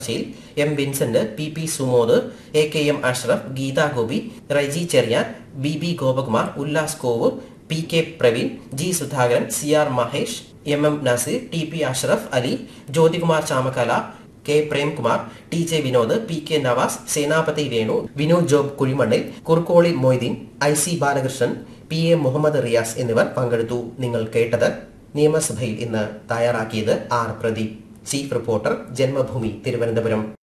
ചർച്ചയിൽ M Vincent P P Sumod A K M Ashraf Geetha Gopi Raiji Cherian B B Gopakumar Ullas Kovoor P K Praveen G Sudhakaran C R Mahesh M M Naseer T P Ashraf Ali Jyothikumar Chamakkala K Premkumar T J Vinod P K Navas Senapathi Venu Vinod Job Kuzhimannil Kurukkoli Moideen I C Balakrishnan P A Muhammad Riyas എന്നിവർ പങ്കെടുത്തു നിങ്ങൾ കേട്ടത് നിയമസഭയിൽ ഇന്ന് തയ്യാറാക്കിയത് R Pradeep chief reporter Janmabhumi Thiruvananthapuram